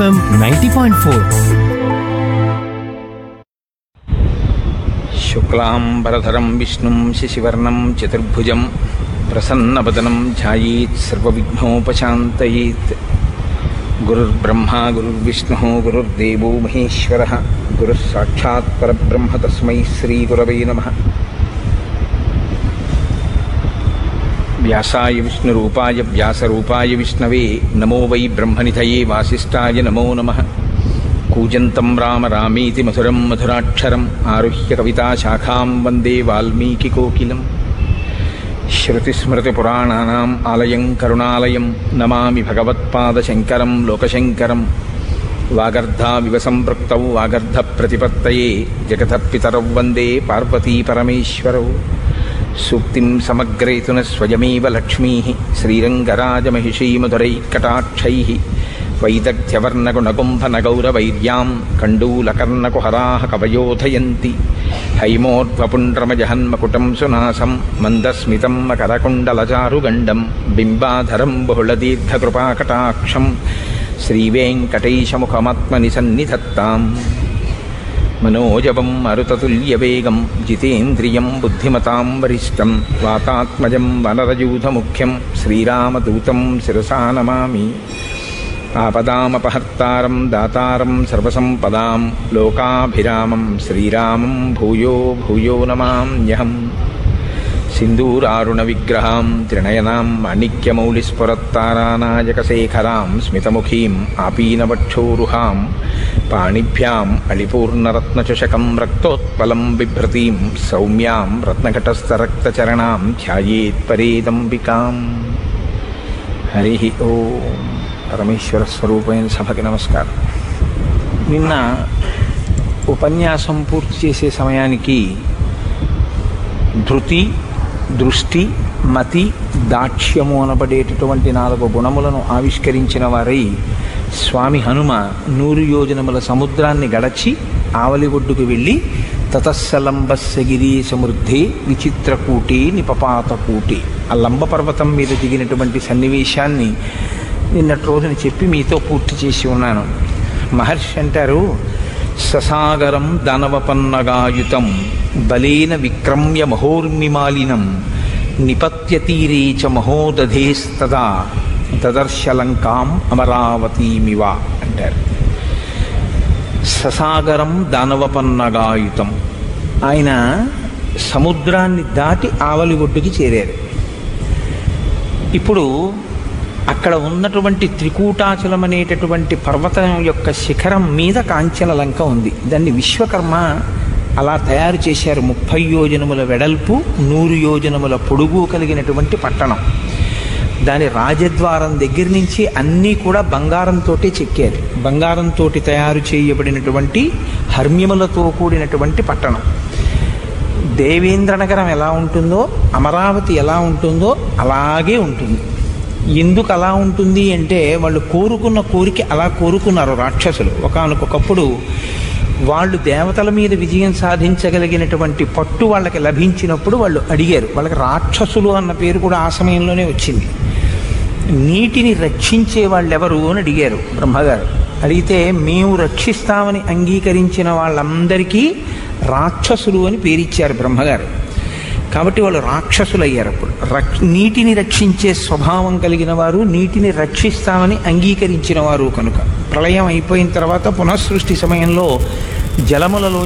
ninety point four శుక్లాంబరధరం విష్ణుం శశివర్ణం చతుర్భుజం ప్రసన్నవదనం ధ్యాయేత్ సర్వవిఘ్నోపశాంతయేత్ గురుర్బ్రహ్మా గురుర్విష్ణు గురుర్దేవో మహేశ్వర గురుః సాక్షాత్ పరబ్రహ్మ తస్మై శ్రీగురవై నమ వ్యాసాయ విష్ణురూపాయ వ్యాసరూపాయ విష్ణవే నమో వై బ్రహ్మనిధయే వాసిష్ఠాయ నమో నమః కూజంతం రామ రామీతి మధురం మధురాక్షరం ఆరుహ్య కవితాశాఖాం వందే వాల్మీకికోకిలం శృతిస్మృతిపురాణానాం ఆలయం కరుణాలయం నమామి భగవత్పాదశంకరం లోకశంకరం వాగర్ధావివ సంపృక్తౌ వాగర్ధప్రతిపత్తయే జగతపితరౌ వందే పార్వతీపరమేశ్వరౌ సూక్తిం సమగ్రేతున స్వయమేవ లక్ష్మీ శ్రీరంగరాజమహిషీమధురైకటాక్షైः వైదగ్ధ్యవర్ణగుణగుంభనగౌరవైర్యాం కండూలకర్ణకుహరాः కవయోధయంతి హైమోర్ధ్వపుండ్రమజహన్మకుటం సునాసం మందస్మితం మకరకుండలచారుగండం బింబాధరం బహుళదీర్ఘకృపాకటాక్షం శ్రీవేంకటేశముఖమాత్మని సన్నిధత్తాం మనోజవం మరుతతుల్యవేగం జితేంద్రియం బుద్ధిమతాం వరిష్టం వాతాత్మజం వనరయూధముఖ్యం శ్రీరామదూతం శిరసా నమామి ఆపదామపహర్తారం దాతారం సర్వసంపదాం లోకాభిరామం శ్రీరామం భూయో భూయో నమామ్యహం सिन्दूरारुणविग्रहां त्रिनयनां माणिक्यमौलिस्फुरत्तारानायकशेखरां स्मितमुखीम् आपीनवक्षोरुहां पाणिभ्याम् अलिपूर्णरत्नचषकं रक्तोत्पलं बिभ्रतीं सौम्यां रत्नघटस्थरक्तचरणां ध्यायेत्परेदम्बिकाम् హరి ఓం పరమేశ్వర స్వరూపమైన సభకి నమస్కారం నిన్న ఉపన్యాసం పూర్తి చేసే సమయానికి ధృతి దృష్టి మతి దాక్ష్యము అనబడేటటువంటి నాలుగు గుణములను ఆవిష్కరించిన వారై స్వామి హనుమ నూరు యోజనముల సముద్రాన్ని గడచి ఆవలి ఒడ్డుకు వెళ్ళి తతస్సలంబస్య గిరి సమృద్ధి విచిత్రకూటి నిపపాతకూటి ఆ లంబ పర్వతం మీద దిగినటువంటి సన్నివేశాన్ని నిన్నటి రోజున చెప్పి మీతో పూర్తి చేసి ఉన్నాను మహర్షి అంటారు ససాగరం దానవపన్నగాయుతం బలేన విక్రమ్య మహోర్మిమాలినం నిపత్య తీరే చ మహోదధేస్తదా దదర్శలంకాం అమరావతీమివ అంటారు ససాగరం దానవపన్నగాయుతం ఆయన సముద్రాన్ని దాటి ఆవలి ఒడ్డుకి చేరారు ఇప్పుడు అక్కడ ఉన్నటువంటి త్రికూటాచలం అనేటటువంటి పర్వతం యొక్క శిఖరం మీద కాంచన లంక ఉంది దాన్ని విశ్వకర్మ అలా తయారు చేశారు ముప్పై యోజనముల వెడల్పు నూరు యోజనముల పొడుగు కలిగినటువంటి పట్టణం దాని రాజద్వారం దగ్గర నుంచి అన్నీ కూడా బంగారంతో చెక్కారు బంగారంతో తయారు చేయబడినటువంటి హర్మ్యములతో కూడినటువంటి పట్టణం దేవేంద్ర నగరం ఎలా ఉంటుందో అమరావతి ఎలా ఉంటుందో అలాగే ఉంటుంది ఎందుకు అలా ఉంటుంది అంటే వాళ్ళు కోరుకున్న కోరిక అలా కోరుకున్నారు రాక్షసులు ఒకనకొకప్పుడు వాళ్ళు దేవతల మీద విజయం సాధించగలిగినటువంటి పట్టు వాళ్ళకి లభించినప్పుడు వాళ్ళు అడిగారు వాళ్ళకి రాక్షసులు అన్న పేరు కూడా ఆ సమయంలోనే వచ్చింది నీటిని రక్షించే వాళ్ళు ఎవరు అని అడిగారు బ్రహ్మగారు అడిగితే మేము రక్షిస్తామని అంగీకరించిన వాళ్ళందరికీ రాక్షసులు అని పేరిచ్చారు బ్రహ్మగారు కాబట్టి వాళ్ళు రాక్షసులు అయ్యారు అప్పుడు రక్ నీటిని రక్షించే స్వభావం కలిగిన వారు నీటిని రక్షిస్తామని అంగీకరించిన వారు కనుక ప్రళయం అయిపోయిన తర్వాత పునఃసృష్టి సమయంలో జలములలో